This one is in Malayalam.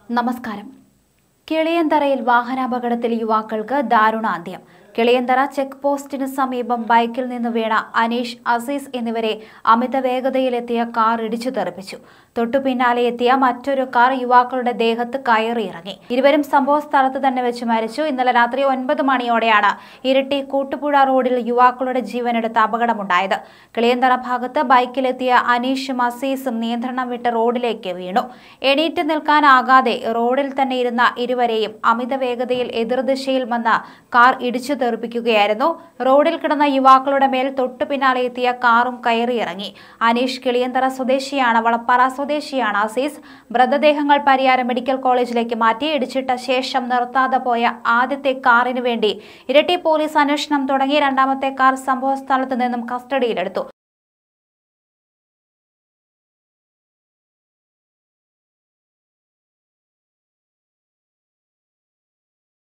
നമസ്കാരം കിളിയന്തറയിൽ വാഹനാപകടത്തിൽ യുവാക്കൾക്ക് ദാരുണാന്ത്യം കിളിയന്തറ ചെക്ക് പോസ്റ്റിന് സമീപം ബൈക്കിൽ നിന്ന് വീണ അനീഷ് അസീസ് എന്നിവരെ അമിത വേഗതയിലെത്തിയ കാർ ഇടിച്ചു തെറിപ്പിച്ചു തൊട്ടു പിന്നാലെ എത്തിയ മറ്റൊരു കാർ യുവാക്കളുടെ ദേഹത്ത് കയറിയിറങ്ങി ഇരുവരും സംഭവ സ്ഥലത്ത് തന്നെ വെച്ച് മരിച്ചു ഇന്നലെ രാത്രി ഒൻപത് മണിയോടെയാണ് ഇരിട്ടി കൂട്ടുപുഴ റോഡിൽ യുവാക്കളുടെ ജീവനെടുത്ത അപകടമുണ്ടായത് കിളിയന്തറ ഭാഗത്ത് ബൈക്കിലെത്തിയ അനീഷും അസീസും നിയന്ത്രണം വിട്ട് റോഡിലേക്ക് വീണു എണീറ്റ് നിൽക്കാനാകാതെ റോഡിൽ തന്നെ ഇരുന്ന ഇരുവരെയും അമിത വേഗതയിൽ എതിർദിശയിൽ വന്ന കാർ ഇടിച്ചു തെറിപ്പിക്കുകയായിരുന്നു റോഡിൽ കിടന്ന യുവാക്കളുടെ മേൽ തൊട്ടു പിന്നാലെ എത്തിയ കാറും കയറിയിറങ്ങി അനീഷ് കിളിയന്തറ സ്വദേശിയാണ് വളപ്പാറ സ്വദേശിയാണ് അസീസ് മൃതദേഹങ്ങൾ പരിയാരം മെഡിക്കൽ കോളേജിലേക്ക് മാറ്റി ഇടിച്ചിട്ട ശേഷം നിർത്താതെ പോയ ആദ്യത്തെ കാറിനു വേണ്ടി ഇരട്ടി പോലീസ് അന്വേഷണം തുടങ്ങി രണ്ടാമത്തെ കാർ സംഭവ സ്ഥലത്ത് നിന്നും കസ്റ്റഡിയിലെടുത്തു